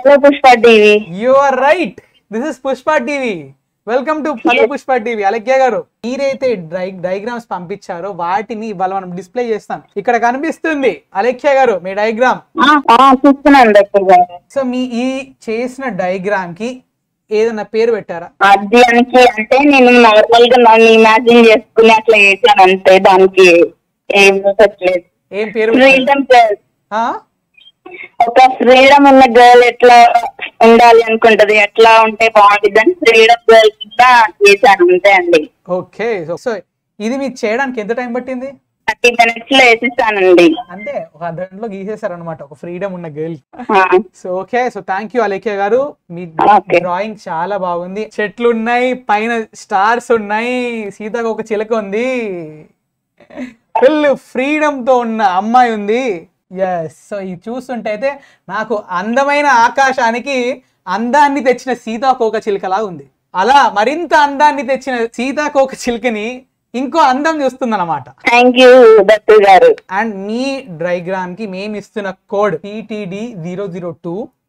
Hello Pushpa TV you are right this is Pushpa TV welcome to hello Pushpa TV Alakhya గారు మీరైతే die diagrams పంపించారో వాటిని ఇవాళ మనం డిస్ప్లే చేస్తాం ఇక్కడ కనిపిస్తుంది అలక్య గారు మీ డయాగ్రామ్ చూస్తున్నాను డాక్టర్ గారు సో మీ ఈ చేసిన డయాగ్రామ్ కి ఏదైనా పేరు పెట్టారా దానికి అంటే నేను నార్మల్ గా నన్ను ఇమాజిన్ చేసుకుని అట్లా చేశాను అంతే దానికి ఏం పెట్టలేదు ఏం పేరు పెట్టారు? ఫ్రీడమ్ గర్ల్ ఆ? ఒక ఫ్రీడమ్ ఉన్న గర్ల్ ఎట్లా ఉండాలి అనుకుంటది ఎట్లా ఉంటే బాగుంటుంది అని ఫ్రీడమ్ గర్ల్ కింద చేశాను అంతే అండి ఓకే సో సో ఇది మీకు చేయడానికి ఎంత టైం పట్టింది థర్టీ మినిట్స్ లో వేసేసానండి అంటే ఒక దాంట్లో గీసేశారు అనమాట ఒక ఫ్రీడమ్ ఉన్న గర్ల్ ఆ, so okay so thank you Alekhya గారు మీ Okay. డ్రాయింగ్ చాలా బాగుంది చెట్లు ఉన్నాయి పైన స్టార్స్ ఉన్నాయి సీతకు ఒక చిలక ఉంది ఫుల్ ఫ్రీడమ్ తో ఉన్న అమ్మాయి ఉంది ఎస్ సో ఇది చూస్తుంటే అయితే నాకు అందమైన ఆకాశానికి అందాన్ని తెచ్చిన సీతాకోక చిలుకలా ఉంది అలా మరింత అందాన్ని తెచ్చిన సీతాకోక చిలుకని ఇంకో అందం చూస్తుందన్నమాట థ్యాంక్ యూ డాక్టర్ గారు అండ్ మీ డయాగ్రామ్ కి మేము ఇస్తున్న code TTD zero zero two